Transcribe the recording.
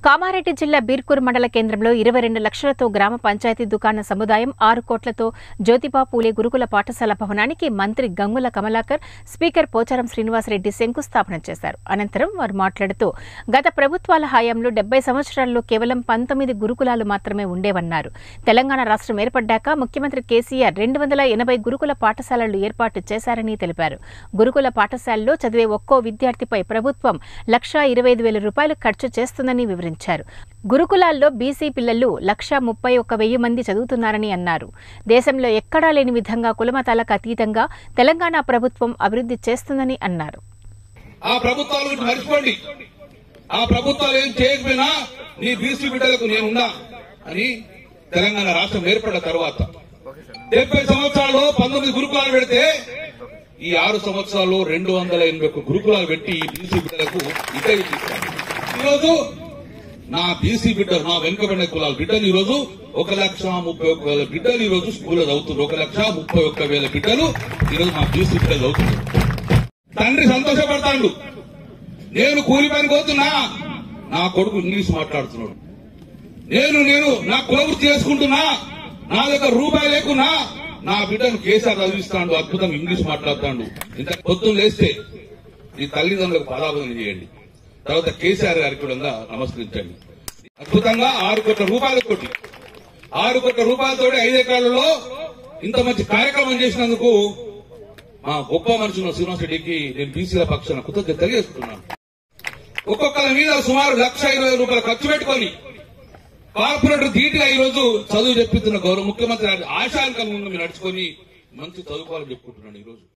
కామారెడ్డి జిల్లా బీర్కూర్ మండల కేంద్రంలో ఇరవై రెండు లక్షలతో గ్రామ పంచాయతీ దుకాణ సముదాయం ఆరు కోట్లతో జ్యోతిబా పూలే గురుకుల పాఠశాల భవనానికి మంత్రి గంగుల కమలాకర్ స్పీకర్ పోచారం శ్రీనివాసరెడ్డి శంకుస్థాపన చేశారు అనంతరం వారు మాట్లాడుతూ గత ప్రభుత్వాల హయాంలో డెబ్బై సంవత్సరాల్లో కేవలం పంతొమ్మిది గురుకులాలు మాత్రమే ఉండేవన్నారు తెలంగాణ రాష్ట్రం ఏర్పడ్డాక ముఖ్యమంత్రి కేసీఆర్ రెండు వందల ఎనభై గురుకుల పాఠశాలలు ఏర్పాటు చేశారని తెలిపారు గురుకుల పాఠశాలలో చదివే ఒక్కో విద్యార్థిపై ప్రభుత్వం లక్షా ఇరవై ఐదు వేల రూపాయలు ఖర్చు చేస్తుందని వివరించారు గురుకులాల్లో బీసీ పిల్లలు లక్షా ముప్పై ఒక్క వెయ్యి మంది చదువుతున్నారని అన్నారు దేశంలో ఎక్కడా లేని విధంగా కులమతాలకు అతీతంగా తెలంగాణ ప్రభుత్వం అభివృద్ధి చేస్తుందని అన్నారు ఆ ప్రభుత్వాల గురించి మర్చిపోండి ఆ ప్రభుత్వాలు ఏం చేయకపోయినా నీ బీసీ బిడ్డలకు నేనున్నా అని తెలంగాణ రాష్ట్రం ఏర్పడిన తర్వాత డెబ్బై సంవత్సరాల్లో పంతొమ్మిది గురుకులాలు పెడితే ఈ ఆరు సంవత్సరాల్లో రెండు వందల ఎనభై ఒక్క గురుకులాలు పెట్టి ఈ బీసీ బిడ్డలకు ఇద్దరు తీసుకున్నాను ఈరోజు నా బీసీ బిడ్డలు నా వెనుకబడిన కులాల బిడ్డలు ఈ రోజు ఒక లక్ష ముప్పై ఒక్క వేల బిడ్డలు ఈ రోజు స్కూల్లో చదువుతున్నారు ఒక లక్ష ముప్పై ఒక్క వేల బిడ్డలు ఈ రోజు మా బీసీ బిడ్డలు చదువుతున్నారు తండ్రి సంతోషపడతాడు నేను కూలి పని పోతున్నా నా కొడుకు ఇంగ్లీష్ మాట్లాడుతున్నాడు నేను నేను నా కులవృత్తి చేసుకుంటున్నా నా దగ్గర రూపాయి లేకున్నా నా బిడ్డను కేసీఆర్ చదివిస్తాడు అద్భుతంగా ఇంగ్లీష్ మాట్లాడుతాడు ఇంత పొద్దున్న లేస్తే ఈ తల్లిదండ్రులకు పదాభం చేయండి తర్వాత కేసీఆర్ గారికి కూడా నమస్కరించండి అద్భుతంగా ఆరు కోట్ల రూపాయల కొట్టి ఆరు కోట్ల రూపాయలతో ఐదేకాలలో ఇంత మంచి కార్యక్రమం చేసినందుకు మా గొప్ప మనుషులు శ్రీనివాస్ రెడ్డికి నేను బీసీల పక్షాన కృతజ్ఞత తెలియజేస్తున్నాను ఒక్కొక్కరి మీద సుమారు లక్ష ఇరవై వేల రూపాయలు ఖర్చు పెట్టుకొని కార్పొరేటర్ ధీటుగా ఈ రోజు చదువు చెప్పిస్తున్న గౌరవ ముఖ్యమంత్రి గారి ఆశాంకంగా మీరు నడుచుకొని మంచి చదువుకోవాలని చెప్పుకుంటున్నాను ఈ రోజు